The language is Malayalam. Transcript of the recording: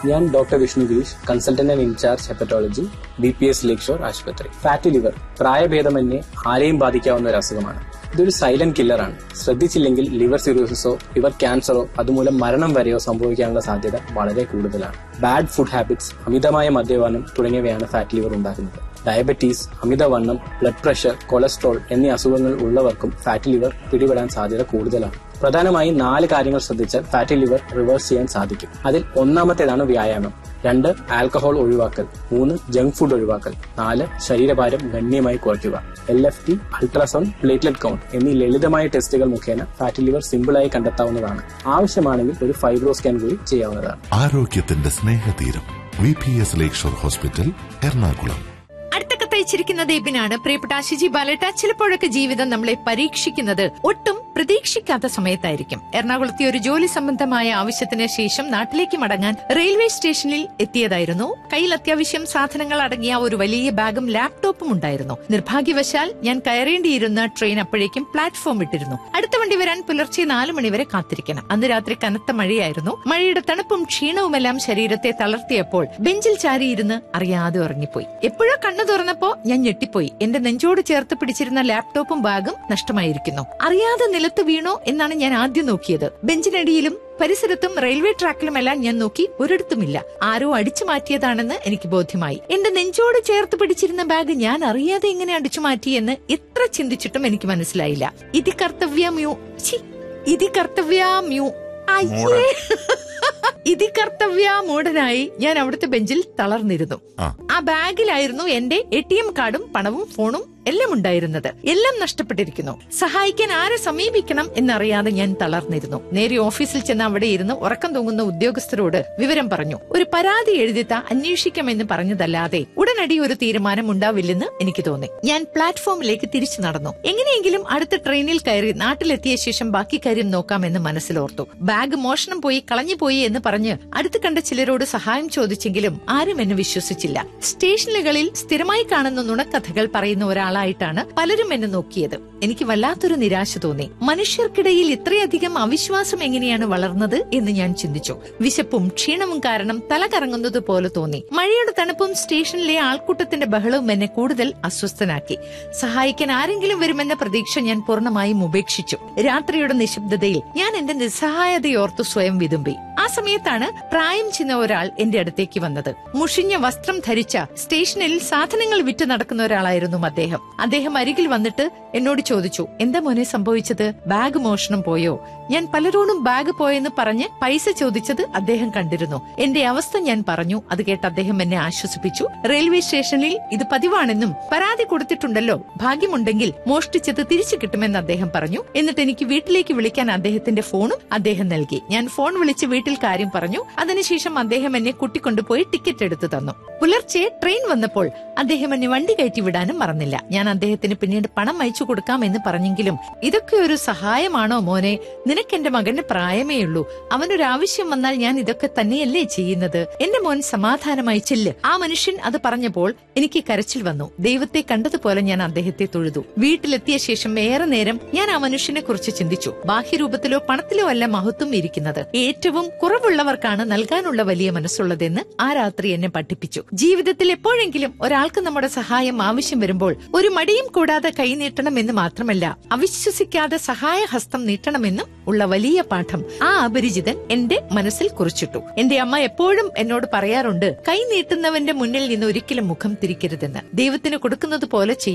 ഞാൻ doctor Vishnu Girish consultant and incharge hepatology B P S lake shore ആശുപത്രി ഫാറ്റി ലിവർ പ്രായഭേദമന്യേ ആരെയും ബാധിക്കാവുന്ന ഒരു അസുഖമാണ് ഇതൊരു സൈലന്റ് കില്ലറാണ് ശ്രദ്ധിച്ചില്ലെങ്കിൽ ലിവർ സിറോസിസോ ലിവർ ക്യാൻസറോ അതുമൂലം മരണം വരെയോ സംഭവിക്കാനുള്ള സാധ്യത വളരെ കൂടുതലാണ് ബാഡ് ഫുഡ് ഹാബിറ്റ്സ് അമിതമായ മദ്യപാനം തുടങ്ങിയവയാണ് ഫാറ്റ് ലിവർ ഉണ്ടാക്കുന്നത് ഡയബറ്റീസ് അമിതവണ്ണം ബ്ലഡ് പ്രഷർ കൊളസ്ട്രോൾ എന്നീ അസുഖങ്ങൾ ഉള്ളവർക്കും ഫാറ്റ് ലിവർ പിടിപെടാൻ സാധ്യത കൂടുതലാണ് പ്രധാനമായും നാല് കാര്യങ്ങൾ ശ്രദ്ധിച്ചാൽ ഫാറ്റി ലിവർ റിവേഴ്സ് ചെയ്യാൻ സാധിക്കും അതിൽ ഒന്നാമത്തേതാണ് വ്യായാമം രണ്ട് ആൽക്കഹോൾ ഒഴിവാക്കൽ മൂന്ന് ജങ്ക് ഫുഡ് ഒഴിവാക്കൽ നാല് ശരീരഭാരം ഗണ്യമായി കുറയ്ക്കുക L F T ultrasound platelet count എന്നീ ലളിതമായ ടെസ്റ്റുകൾ മുഖേന ഫാറ്റി ലിവർ സിമ്പിളായി കണ്ടെത്താവുന്നതാണ് ആവശ്യമാണെങ്കിൽ ഒരു ഫൈബ്രോ സ്കാൻ കൂടി ചെയ്യാവുന്നതാണ് ആരോഗ്യത്തിന്റെ സ്നേഹതീരം V P S lake shore hospital Ernakulam അടുത്ത കത്തയച്ചിരിക്കുന്ന ദീപിനാണ് പ്രിയപ്പെട്ട ആശിജി ബാലേട്ട ചിലപ്പോഴൊക്കെ ജീവിതം നമ്മളെ പരീക്ഷിക്കുന്നത് ഒട്ടും പ്രതീക്ഷിക്കാത്ത സമയത്തായിരിക്കും എറണാകുളത്തെ ഒരു ജോലി സംബന്ധമായ ആവശ്യത്തിന് ശേഷം നാട്ടിലേക്ക് മടങ്ങാൻ റെയിൽവേ സ്റ്റേഷനിൽ എത്തിയതായിരുന്നു കയ്യിൽ അത്യാവശ്യം സാധനങ്ങൾ അടങ്ങിയ ഒരു വലിയ ബാഗും ലാപ്ടോപ്പും ഉണ്ടായിരുന്നു നിർഭാഗ്യവശാൽ ഞാൻ കയറേണ്ടിയിരുന്ന ട്രെയിൻ അപ്പോഴേക്കും പ്ലാറ്റ്ഫോം വിട്ടിരുന്നു അടുത്ത വണ്ടി വരാൻ പുലർച്ചെ നാല് മണിവരെ കാത്തിരിക്കണം അന്ന് രാത്രി കനത്ത മഴയായിരുന്നു മഴയുടെ തണുപ്പും ക്ഷീണവുമെല്ലാം ശരീരത്തെ തളർത്തിയപ്പോൾ ബെഞ്ചിൽ ചാരിയിരുന്ന് അറിയാതെ ഉറങ്ങിപ്പോയി എപ്പോഴോ കണ്ണു തുറന്നപ്പോ ഞാൻ ഞെട്ടിപ്പോയി എന്റെ നെഞ്ചോട് ചേർത്ത് പിടിച്ചിരുന്ന ലാപ്ടോപ്പും ബാഗും നഷ്ടമായിരിക്കുന്നു അറിയാതെ നിലത്ത് വീണോ എന്നാണ് ഞാൻ ആദ്യം നോക്കിയത് ബെഞ്ചിനടിയിലും പരിസരത്തും റെയിൽവേ ട്രാക്കിലുമെല്ലാം ഞാൻ നോക്കി ഒരിടത്തുമില്ല ആരോ അടിച്ചു മാറ്റിയതാണെന്ന് എനിക്ക് ബോധ്യമായി എന്റെ നെഞ്ചോട് ചേർത്ത് പിടിച്ചിരുന്ന ബാഗ് ഞാൻ അറിയാതെ എങ്ങനെ അടിച്ചു മാറ്റിയെന്ന് എത്ര ചിന്തിച്ചിട്ടും എനിക്ക് മനസ്സിലായില്ല ഇതി കർത്തവ്യമോ ഛി, ഇതി കർത്തവ്യമോ അയ്യേ ഇതി കർത്തവ്യ മൂടനായി ഞാൻ അവിടുത്തെ ബെഞ്ചിൽ തളർന്നിരുന്നു ആ. ആ ബാഗിലായിരുന്നു എന്റെ എ ടി എം കാർഡും പണവും ഫോണും എല്ലാം ഉണ്ടായിരുന്നത് എല്ലാം നഷ്ടപ്പെട്ടിരിക്കുന്നു സഹായിക്കാൻ ആരെ സമീപിക്കണം എന്നറിയാതെ ഞാൻ തളർന്നിരുന്നു നേരെ ഓഫീസിൽ ചെന്ന് അവിടെ ഇരുന്ന് ഉറക്കം തൂങ്ങുന്ന ഉദ്യോഗസ്ഥരോട് വിവരം പറഞ്ഞു ഒരു പരാതി എഴുതിത്ത അന്വേഷിക്കാമെന്ന് പറഞ്ഞതല്ലാതെ ഉടനടി ഒരു തീരുമാനം ഉണ്ടാവില്ലെന്ന് എനിക്ക് തോന്നി ഞാൻ പ്ലാറ്റ്ഫോമിലേക്ക് തിരിച്ചു നടന്നു എങ്ങനെയെങ്കിലും അടുത്ത ട്രെയിനിൽ കയറി നാട്ടിലെത്തിയ ശേഷം ബാക്കി കാര്യം നോക്കാമെന്ന് മനസ്സിലോർത്തു ബാഗ് മോഷണം പോയി കളഞ്ഞുപോയി എന്ന് പറഞ്ഞ് അടുത്ത് കണ്ട ചിലരോട് സഹായം ചോദിച്ചെങ്കിലും ആരും എന്നെ വിശ്വസിച്ചില്ല സ്റ്റേഷനുകളിൽ സ്ഥിരമായി കാണുന്ന നുണക്കഥകൾ പറയുന്ന ഒരാളായിട്ടാണ് പലരും എന്നെ നോക്കിയത് എനിക്ക് വല്ലാത്തൊരു നിരാശ തോന്നി മനുഷ്യർക്കിടയിൽ ഇത്രയധികം അവിശ്വാസം എങ്ങനെയാണ് വളർന്നത് എന്ന് ഞാൻ ചിന്തിച്ചു വിശപ്പും ക്ഷീണവും കാരണം തല കറങ്ങുന്നത് പോലെ തോന്നി മഴയുടെ തണുപ്പും സ്റ്റേഷനിലെ ആൾക്കൂട്ടത്തിന്റെ ബഹളവും എന്നെ കൂടുതൽ അസ്വസ്ഥനാക്കി സഹായിക്കാൻ ആരെങ്കിലും വരുമെന്ന പ്രതീക്ഷ ഞാൻ പൂർണ്ണമായും ഉപേക്ഷിച്ചു രാത്രിയുടെ നിശബ്ദതയിൽ ഞാൻ എന്റെ നിസ്സഹായതയോർത്തു സ്വയം വിതുമ്പി ആ സമയത്താണ് പ്രായം ചെന്ന ഒരാൾ എന്റെ അടുത്തേക്ക് വന്നത് മുഷിഞ്ഞ വസ്ത്രം ധരിച്ച സ്റ്റേഷനിൽ സാധനങ്ങൾ വിറ്റു നടക്കുന്ന ഒരാളായിരുന്നു അദ്ദേഹം അദ്ദേഹം അരികിൽ വന്നിട്ട് എന്നോട് ചോദിച്ചു എന്താ മോനെ സംഭവിച്ചത് ബാഗ് മോഷണം പോയോ ഞാൻ പലരോടും ബാഗ് പോയെന്ന് പറഞ്ഞ് പൈസ ചോദിച്ചത് അദ്ദേഹം കണ്ടിരുന്നു എന്റെ അവസ്ഥ ഞാൻ പറഞ്ഞു അത് കേട്ട് അദ്ദേഹം എന്നെ ആശ്വസിപ്പിച്ചു റെയിൽവേ സ്റ്റേഷനിൽ ഇത് പതിവാണെന്നും പരാതി കൊടുത്തിട്ടുണ്ടല്ലോ ഭാഗ്യമുണ്ടെങ്കിൽ മോഷ്ടിച്ചത് തിരിച്ചു കിട്ടുമെന്ന് അദ്ദേഹം പറഞ്ഞു എന്നിട്ട് എനിക്ക് വീട്ടിലേക്ക് വിളിക്കാൻ അദ്ദേഹത്തിന്റെ ഫോണും അദ്ദേഹം നൽകി ഞാൻ ഫോൺ വിളിച്ച് വീട്ടിൽ കാര്യം പറഞ്ഞു അതിനുശേഷം അദ്ദേഹം എന്നെ കൂട്ടിക്കൊണ്ടുപോയി ടിക്കറ്റ് എടുത്തു തന്നു പുലർച്ചെ ട്രെയിൻ വന്നപ്പോൾ അദ്ദേഹം എന്നെ വണ്ടി കയറ്റി വിടാനും മറന്നില്ല ഞാൻ അദ്ദേഹത്തിന് പിന്നീട് പണം അയച്ചു കൊടുക്കാമെന്ന് പറഞ്ഞെങ്കിലും ഇതൊക്കെ ഒരു സഹായമാണോ മോനെ നിനക്ക് എന്റെ മകന്റെ പ്രായമേ ഉള്ളൂ അവനൊരു ആവശ്യം വന്നാൽ ഞാൻ ഇതൊക്കെ തന്നെയല്ലേ ചെയ്യുന്നത് എന്റെ മോൻ സമാധാനമായി ചെല്ല് ആ മനുഷ്യൻ അത് പറഞ്ഞപ്പോൾ എനിക്ക് കരച്ചിൽ വന്നു ദൈവത്തെ കണ്ടതുപോലെ ഞാൻ അദ്ദേഹത്തെ തൊഴുതു വീട്ടിലെത്തിയ ശേഷം ഏറെ നേരം ഞാൻ ആ മനുഷ്യനെ കുറിച്ച് ചിന്തിച്ചു ബാഹ്യരൂപത്തിലോ പണത്തിലോ അല്ല മഹത്വം ഇരിക്കുന്നത് ഏറ്റവും കുറവുള്ളവർക്കാണ് നൽകാനുള്ള വലിയ മനസ്സുള്ളതെന്ന് ആ രാത്രി എന്നെ പഠിപ്പിച്ചു ജീവിതത്തിൽ എപ്പോഴെങ്കിലും ഒരാൾക്ക് നമ്മുടെ സഹായം ആവശ്യം വരുമ്പോൾ ഒരു മടിയും കൂടാതെ കൈ നീട്ടണമെന്ന് മാത്രമല്ല അവിശ്വസിക്കാതെ സഹായഹസ്തം നീട്ടണമെന്നും ഉള്ള വലിയ പാഠം ആ അപരിചിതൻ എന്റെ മനസ്സിൽ കുറിച്ചിട്ടു എന്റെ അമ്മ എപ്പോഴും എന്നോട് പറയാറുണ്ട് കൈ നീട്ടുന്നവന്റെ മുന്നിൽ നിന്ന് ഒരിക്കലും മുഖം തിരിക്കരുതെന്ന് ദൈവത്തിന് കൊടുക്കുന്നത് പോലെ ചെയ്യും